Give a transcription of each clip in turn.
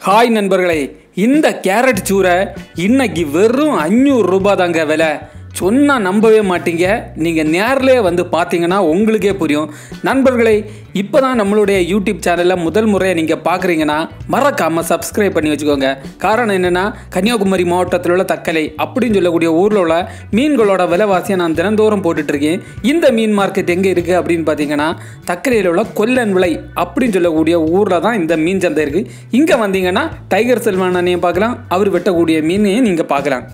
hi நண்பர்களே இந்த carrot சூரை இன்னைக்கு வெறும் அஞ்சூறு ரூபாய் தாங்க விலை சொன்னால் நம்பவே மாட்டீங்க நீங்கள் நேர்லேயே வந்து பார்த்தீங்கன்னா உங்களுக்கே புரியும் நண்பர்களே இப்போ தான் நம்மளுடைய யூடியூப் சேனலில் முதல் முறையை நீங்கள் பார்க்குறீங்கன்னா மறக்காமல் சப்ஸ்கிரைப் பண்ணி வச்சுக்கோங்க காரணம் என்னென்னா கன்னியாகுமரி மாவட்டத்தில் உள்ள தக்கலை அப்படின்னு சொல்லக்கூடிய ஊரில் உள்ள மீன்களோட விலைவாசியை நான் தினந்தோறும் போட்டுட்ருக்கேன் இந்த மீன் மார்க்கெட் எங்கே இருக்குது அப்படின்னு பார்த்தீங்கன்னா தக்கலையில் உள்ள கொல்லன் விலை அப்படின்னு சொல்லக்கூடிய ஊரில் தான் இந்த மீன் சந்தை இருக்குது இங்கே வந்தீங்கன்னா டைகர் செல்வானையும் பார்க்கலாம் அவர் வெட்டக்கூடிய மீனையும் நீங்கள் பார்க்கலாம்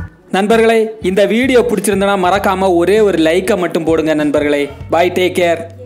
நண்பர்களே இந்த வீடியோ பிடிச்சிருந்தனா மறக்காம ஒரே ஒரு லைக்கை மட்டும் போடுங்க நண்பர்களே பாய் டேக் கேர்